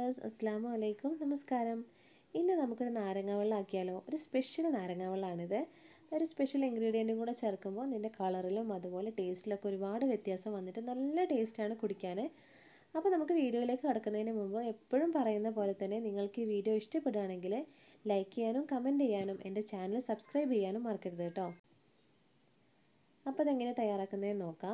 viewers അസ്സാം വലൈക്കും നമസ്കാരം ഇന്ന് നമുക്കൊരു നാരങ്ങ വെള്ളം ആക്കിയാലോ ഒരു സ്പെഷ്യൽ നാരങ്ങ വെള്ളമാണിത് ഒരു സ്പെഷ്യൽ ഇൻഗ്രീഡിയൻറ്റും കൂടെ ചേർക്കുമ്പോൾ നിൻ്റെ കളറിലും അതുപോലെ ടേസ്റ്റിലൊക്കെ ഒരുപാട് വ്യത്യാസം വന്നിട്ട് നല്ല ടേസ്റ്റാണ് കുടിക്കാൻ അപ്പോൾ നമുക്ക് വീഡിയോയിലേക്ക് കടക്കുന്നതിന് മുമ്പ് എപ്പോഴും പറയുന്ന പോലെ തന്നെ നിങ്ങൾക്ക് ഈ വീഡിയോ ഇഷ്ടപ്പെടുകയാണെങ്കിൽ ലൈക്ക് ചെയ്യാനും കമൻറ്റ് ചെയ്യാനും എൻ്റെ ചാനൽ സബ്സ്ക്രൈബ് ചെയ്യാനും മറക്കരുത് കേട്ടോ അപ്പോൾ അതെങ്ങനെ തയ്യാറാക്കുന്നതെന്ന് നോക്കാം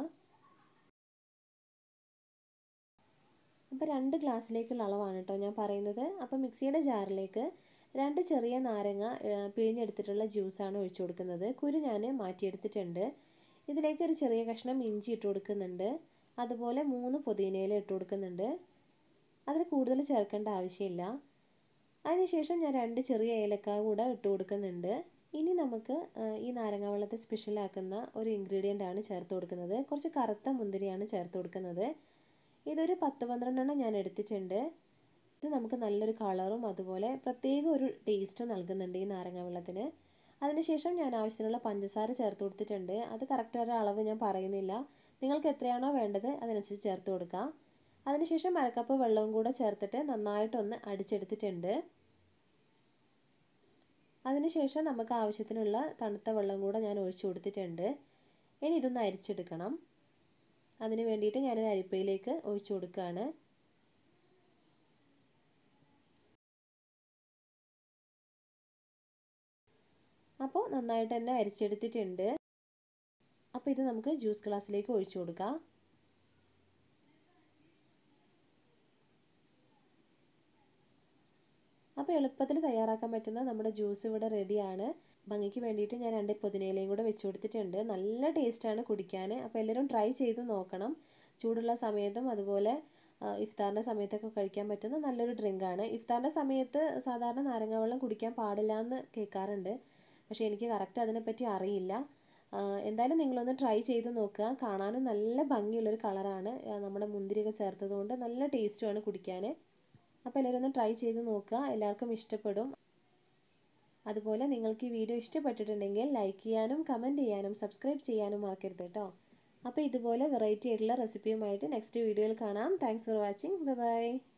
അപ്പോൾ രണ്ട് ഗ്ലാസ്സിലേക്കുള്ള അളവാണ് കേട്ടോ ഞാൻ പറയുന്നത് അപ്പോൾ മിക്സിയുടെ ജാറിലേക്ക് രണ്ട് ചെറിയ നാരങ്ങ പിഴിഞ്ഞെടുത്തിട്ടുള്ള ജ്യൂസാണ് ഒഴിച്ചു കൊടുക്കുന്നത് കുരു ഞാൻ മാറ്റിയെടുത്തിട്ടുണ്ട് ഇതിലേക്ക് ഒരു ചെറിയ കഷ്ണം ഇഞ്ചി ഇട്ട് കൊടുക്കുന്നുണ്ട് അതുപോലെ മൂന്ന് പുതിനയില ഇട്ട് കൊടുക്കുന്നുണ്ട് അതിൽ കൂടുതൽ ചേർക്കേണ്ട ആവശ്യമില്ല അതിനുശേഷം ഞാൻ രണ്ട് ചെറിയ ഏലക്ക കൂടെ ഇട്ട് കൊടുക്കുന്നുണ്ട് ഇനി നമുക്ക് ഈ നാരങ്ങ വെള്ളത്തെ സ്പെഷ്യലാക്കുന്ന ഒരു ഇൻഗ്രീഡിയൻ്റ് ആണ് ചേർത്ത് കൊടുക്കുന്നത് കുറച്ച് കറുത്ത മുന്തിരിയാണ് ചേർത്ത് കൊടുക്കുന്നത് ഇതൊരു പത്ത് പന്ത്രണ്ടെണ്ണം ഞാൻ എടുത്തിട്ടുണ്ട് ഇത് നമുക്ക് നല്ലൊരു കളറും അതുപോലെ പ്രത്യേക ഒരു ടേസ്റ്റും നൽകുന്നുണ്ട് ഈ നാരങ്ങ വെള്ളത്തിന് അതിനുശേഷം ഞാൻ ആവശ്യത്തിനുള്ള പഞ്ചസാര ചേർത്ത് കൊടുത്തിട്ടുണ്ട് അത് കറക്റ്റ് ഒരു അളവ് ഞാൻ പറയുന്നില്ല നിങ്ങൾക്ക് എത്രയാണോ വേണ്ടത് അതിനനുസരിച്ച് ചേർത്ത് കൊടുക്കാം അതിനുശേഷം അരക്കപ്പ് വെള്ളവും കൂടെ ചേർത്തിട്ട് നന്നായിട്ടൊന്ന് അടിച്ചെടുത്തിട്ടുണ്ട് അതിനുശേഷം നമുക്ക് ആവശ്യത്തിനുള്ള തണുത്ത വെള്ളം കൂടെ ഞാൻ ഒഴിച്ചു കൊടുത്തിട്ടുണ്ട് ഇനി ഇതൊന്ന് അരിച്ചെടുക്കണം അതിന് വേണ്ടിയിട്ട് ഞാനൊരു അരിപ്പയിലേക്ക് ഒഴിച്ചു കൊടുക്കുകയാണ് അപ്പോൾ നന്നായിട്ട് തന്നെ അരിച്ചെടുത്തിട്ടുണ്ട് അപ്പോൾ ഇത് നമുക്ക് ജ്യൂസ് ഗ്ലാസ്സിലേക്ക് ഒഴിച്ചു കൊടുക്കാം അപ്പോൾ എളുപ്പത്തിൽ തയ്യാറാക്കാൻ പറ്റുന്ന നമ്മുടെ ജ്യൂസ് ഇവിടെ റെഡിയാണ് ഭംഗിക്ക് വേണ്ടിയിട്ട് ഞാൻ രണ്ട് പുതിനയിലയും കൂടെ വെച്ച് കൊടുത്തിട്ടുണ്ട് നല്ല ടേസ്റ്റാണ് കുടിക്കാൻ അപ്പോൾ എല്ലാവരും ട്രൈ ചെയ്ത് നോക്കണം ചൂടുള്ള സമയത്തും അതുപോലെ ഇഫ്താറിൻ്റെ സമയത്തൊക്കെ കഴിക്കാൻ പറ്റുന്ന നല്ലൊരു ഡ്രിങ്കാണ് ഇഫ്താറിൻ്റെ സമയത്ത് സാധാരണ നാരങ്ങ വെള്ളം കുടിക്കാൻ പാടില്ല എന്ന് കേൾക്കാറുണ്ട് പക്ഷേ എനിക്ക് കറക്റ്റ് അതിനെപ്പറ്റി അറിയില്ല എന്തായാലും നിങ്ങളൊന്ന് ട്രൈ ചെയ്ത് നോക്കുക കാണാനും നല്ല ഭംഗിയുള്ളൊരു കളറാണ് നമ്മുടെ മുന്തിരിയൊക്കെ ചേർത്തതുകൊണ്ട് നല്ല ടേസ്റ്റുമാണ് കുടിക്കാൻ അപ്പോൾ എല്ലാവരും ഒന്ന് ട്രൈ ചെയ്ത് നോക്കുക എല്ലാവർക്കും ഇഷ്ടപ്പെടും അതുപോലെ നിങ്ങൾക്ക് ഈ വീഡിയോ ഇഷ്ടപ്പെട്ടിട്ടുണ്ടെങ്കിൽ ലൈക്ക് ചെയ്യാനും കമൻറ്റ് ചെയ്യാനും സബ്സ്ക്രൈബ് ചെയ്യാനും മറക്കരുത് കേട്ടോ അപ്പോൾ ഇതുപോലെ വെറൈറ്റി ആയിട്ടുള്ള റെസിപ്പിയുമായിട്ട് നെക്സ്റ്റ് വീഡിയോയിൽ കാണാം താങ്ക്സ് ഫോർ വാച്ചിങ് ബൈ